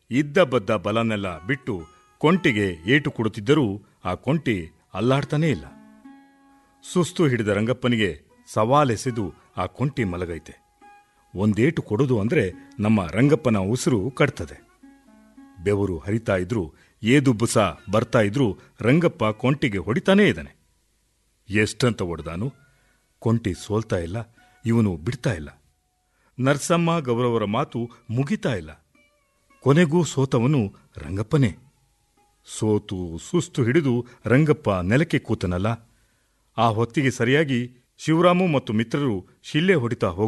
ಇದ್ದ ಬದ್ದ ಬಲನೆಲ್ಲ ಬಿಟ್ಟು ಕೊಂಟಿಗೆ ಏಟು ಕೊಡುತ್ತಿದ್ದರೂ ಆ ಕೊಂಟಿ ಅಲ್ಲಾಡ್ತಾನೇ ಇಲ್ಲ ಸುಸ್ತು ಹಿಡಿದ ರಂಗಪ್ಪನಿಗೆ ಸವಾಲೆಸೆದು ಆ ಕೊಂಟಿ ಮಲಗೈತೆ ಒಂದೇಟು ಕೊಡುದು ಅಂದ್ರೆ ನಮ್ಮ ರಂಗಪ್ಪನ ಉಸಿರು ಕಟ್ತದೆ ಬೆವರು ಹರಿತಾ ಇದ್ರು ಏದುಬ್ಬುಸ ಬರ್ತಾ ಇದ್ರು ರಂಗಪ್ಪ ಕೊಂಟಿಗೆ ಹೊಡಿತಾನೇ ಇದ್ದಾನೆ ಎಷ್ಟಂತ ಹೊಡೆದಾನು ಕೊಂಟಿ ಸೋಲ್ತಾ ಇಲ್ಲ ಇವನು ಬಿಡ್ತಾ ಇಲ್ಲ ನರ್ಸಮ್ಮ ಗೌರವರ ಮಾತು ಮುಗಿತಾ ಇಲ್ಲ ಕೊನೆಗೂ ಸೋತವನು ರಂಗಪ್ಪನೇ ಸೋತು ಸುಸ್ತು ಹಿಡಿದು ರಂಗಪ್ಪ ನೆಲಕ್ಕೆ ಕೂತನಲ್ಲ ಆ ಹೊತ್ತಿಗೆ ಸರಿಯಾಗಿ ಶಿವರಾಮು ಮತ್ತು ಮಿತ್ರರು ಶಿಲ್ಲೆ ಹೊಡಿತಾ